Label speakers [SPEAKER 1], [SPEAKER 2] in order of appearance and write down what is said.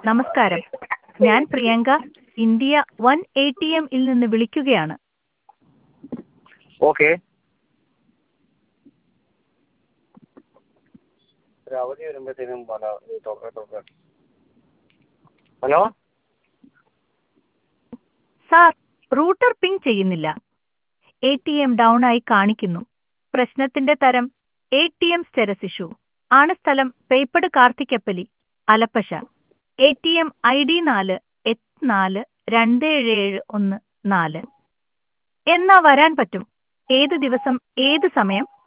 [SPEAKER 1] നമസ്കാരം ഞാൻ Priyanka India one A T എമ്മിൽ നിന്ന് വിളിക്കുകയാണ്
[SPEAKER 2] ഓക്കെ ഒരു അവധി വരുമ്പോഴത്തേനും പല ഹലോ
[SPEAKER 1] സാർ റൂട്ടർ പിങ് ചെയ്യുന്നില്ല എ ടി എം ഡൗൺ ആയി കാണിക്കുന്നു പ്രശ്നത്തിന്റെ തരം A T M status issue ആണ് സ്ഥലം പേപ്പട് Karthikappally Alappuzha A T M I D നാല് എട്ട് നാല് രണ്ട് ഏഴ് ഏഴ് ഒന്ന് നാല് എന്നാ വരാൻ പറ്റും ഏത് ദിവസം ഏത് സമയം